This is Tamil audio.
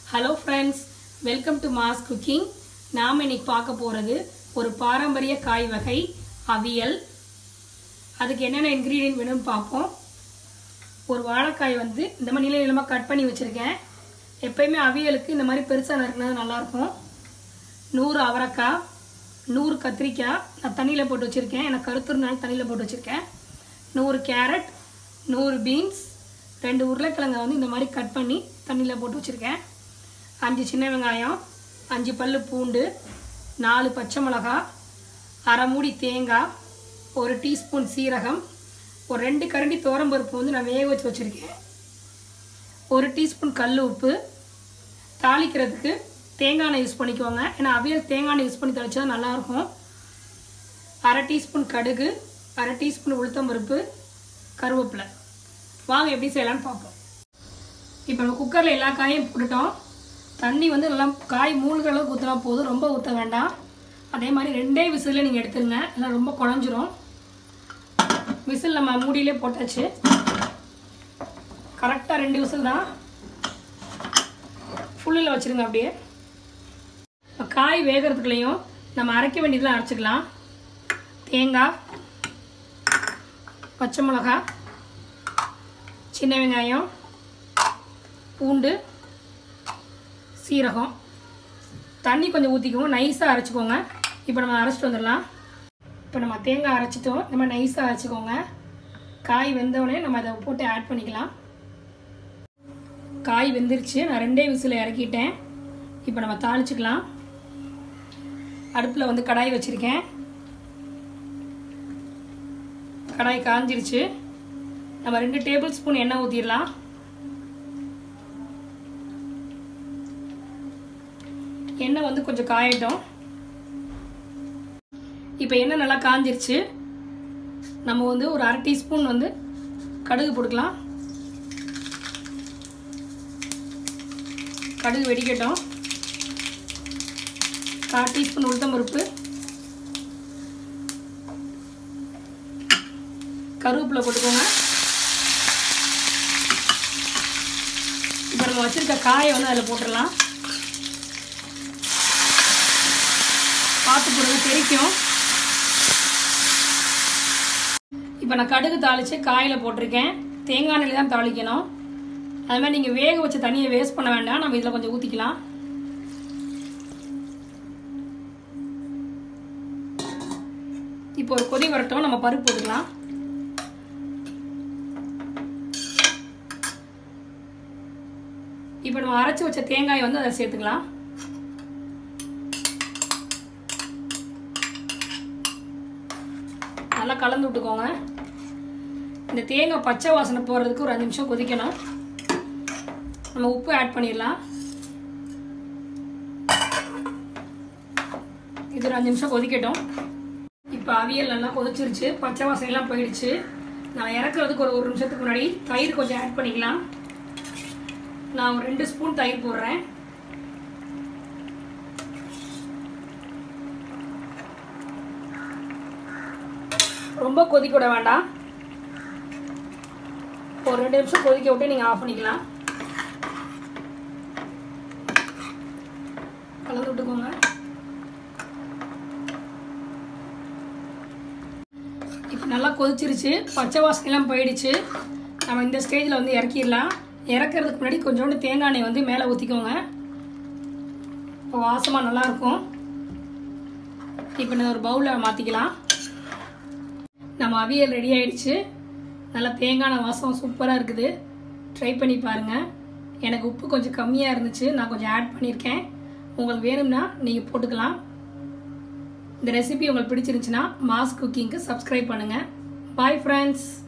hello friends welcome to mass cooking நாம் இன்னைக்கு பார்க்க போகிறது ஒரு பாரம்பரிய காய் வகை அவியல் அதுக்கு என்னென்ன இன்க்ரீடியன்ட் வேணும்னு பார்ப்போம் ஒரு வாழைக்காய் வந்து இந்த மாதிரி நீள நீளமாக கட் பண்ணி வச்சுருக்கேன் எப்பயுமே அவியலுக்கு இந்த மாதிரி பெருசாக நறுக்கினது நல்லாயிருக்கும் நூறு அவரைக்காய் நூறு கத்திரிக்காய் நான் தண்ணியில் போட்டு வச்சுருக்கேன் எனக்கு கருத்துருனால தண்ணியில் போட்டு வச்சுருக்கேன் நூறு கேரட் நூறு பீன்ஸ் ரெண்டு உருளைக்கிழங்கை வந்து இந்த மாதிரி கட் பண்ணி தண்ணியில் போட்டு வச்சுருக்கேன் அஞ்சு சின்ன வெங்காயம் அஞ்சு பல்லு பூண்டு நாலு பச்சை மிளகா அரை மூடி தேங்காய் ஒரு டீஸ்பூன் சீரகம் ஒரு ரெண்டு கரண்டி துவரம்பருப்பு வந்து நான் வேக வச்சு வச்சுருக்கேன் ஒரு டீஸ்பூன் கல் உப்பு தாளிக்கிறதுக்கு தேங்காய் எண்ணெய் யூஸ் பண்ணிக்கோங்க ஏன்னா அவியல் தேங்காய் எண்ணெய் யூஸ் பண்ணி தாளிச்சா நல்லாயிருக்கும் அரை டீஸ்பூன் கடுகு அரை டீஸ்பூன் உளுத்தம்பருப்பு கருவேப்பிலை வாங்க எப்படி செய்யலாம்னு பார்ப்போம் இப்போ நம்ம குக்கரில் எல்லா காயும் போட்டுட்டோம் தண்ணி வந்து நல்லா காய் மூழ்கிற அளவுக்கு ஊற்றினா போதும் ரொம்ப ஊற்ற வேண்டாம் அதே மாதிரி ரெண்டே விசிலில் நீங்கள் எடுத்துருங்க இல்லை ரொம்ப குழஞ்சிரும் விசில் நம்ம மூடியிலே போட்டாச்சு கரெக்டாக ரெண்டு விசில் தான் ஃபுல்லில் வச்சுருங்க அப்படியே இப்போ காய் வேகிறதுக்குள்ளேயும் நம்ம அரைக்க வேண்டியதெல்லாம் அரைச்சிக்கலாம் தேங்காய் பச்சை மிளகா சின்ன வெங்காயம் பூண்டு சீரகம் தண்ணி கொஞ்சம் ஊற்றிக்குவோம் நைஸாக அரைச்சிக்கோங்க இப்போ நம்ம அரைச்சிட்டு வந்துடலாம் இப்போ நம்ம தேங்காய் அரைச்சிட்டோம் நம்ம நைஸாக அரைச்சிக்கோங்க காய் வெந்தவுடனே நம்ம அதை போட்டு ஆட் பண்ணிக்கலாம் காய் வெந்துருச்சு நான் ரெண்டே விசில் இறக்கிட்டேன் இப்போ நம்ம தாளிச்சுக்கலாம் அடுப்பில் வந்து கடாய் வச்சுருக்கேன் கடாய் காஞ்சிருச்சு நம்ம ரெண்டு டேபிள் ஸ்பூன் எண்ணெய் ஊற்றிடலாம் எண்ணெய் வந்து கொஞ்சம் காயட்டும் இப்போ எண்ணெய் நல்லா காஞ்சிருச்சு நம்ம வந்து ஒரு அரை டீஸ்பூன் வந்து கடுகு போட்டுக்கலாம் கடுகு வெடிக்கட்டும் கால் டீஸ்பூன் உளுத்தம்பருப்பு கருவேப்பிலை போட்டுக்கோங்க இப்போ நம்ம வச்சுருக்க காயை வந்து அதில் போட்டுடலாம் பார்த்து போடுங்க தெரிக்கும் இப்போ நான் கடுகு தாளித்து காயில் போட்டிருக்கேன் தேங்காய் எண்ணெயில் தான் தாளிக்கணும் அது மாதிரி நீங்கள் வேக வச்ச தண்ணியை வேஸ்ட் பண்ண வேண்டாம் நம்ம இதில் கொஞ்சம் ஊற்றிக்கலாம் இப்போ ஒரு கொதி வரட்டும் நம்ம பருப்பு போட்டுக்கலாம் இப்போ நம்ம அரைச்சி வச்ச தேங்காய் வந்து அதை சேர்த்துக்கலாம் நல்லா கலந்து விட்டுக்கோங்க இந்த தேங்காய் பச்சை வாசனை போகிறதுக்கு ஒரு அஞ்சு நிமிஷம் கொதிக்கணும் நம்ம உப்பு ஆட் பண்ணிடலாம் இது ஒரு அஞ்சு நிமிஷம் கொதிக்கட்டும் இப்போ அவியல் நல்லா கொதிச்சிருச்சு பச்சை வாசனைலாம் போயிடுச்சு நான் இறக்குறதுக்கு ஒரு ஒரு நிமிஷத்துக்கு முன்னாடி தயிர் கொஞ்சம் ஆட் பண்ணிக்கலாம் நான் ஒரு ரெண்டு ஸ்பூன் தயிர் போடுறேன் ரொம்ப கொதிக்க விட வேண்டாம் ஒரு ரெண்டு நிமிஷம் கொதிக்க விட்டு நீங்கள் ஆஃப் பண்ணிக்கலாம் கலந்து விட்டுக்கோங்க இப்போ நல்லா கொதிச்சிருச்சு பச்சை வாசனைலாம் போயிடுச்சு நம்ம இந்த ஸ்டேஜில் வந்து இறக்கிடலாம் இறக்குறதுக்கு முன்னாடி கொஞ்சோண்டு தேங்காய் எண்ணெய் வந்து மேலே ஊற்றிக்கோங்க இப்போ வாசமாக நல்லாயிருக்கும் இப்போ நான் ஒரு பவுலில் மாற்றிக்கலாம் நம்ம அவியல் ரெடி ஆயிடுச்சு நல்லா தேங்காய் வாசம் சூப்பராக இருக்குது ட்ரை பண்ணி பாருங்கள் எனக்கு உப்பு கொஞ்சம் கம்மியாக இருந்துச்சு நான் கொஞ்சம் ஆட் பண்ணியிருக்கேன் உங்களுக்கு வேணும்னா நீங்கள் போட்டுக்கலாம் இந்த ரெசிபி உங்களுக்கு பிடிச்சிருந்துச்சுன்னா மாஸ் குக்கிங்க்கு சப்ஸ்கிரைப் பண்ணுங்கள் பாய் ஃப்ரெண்ட்ஸ்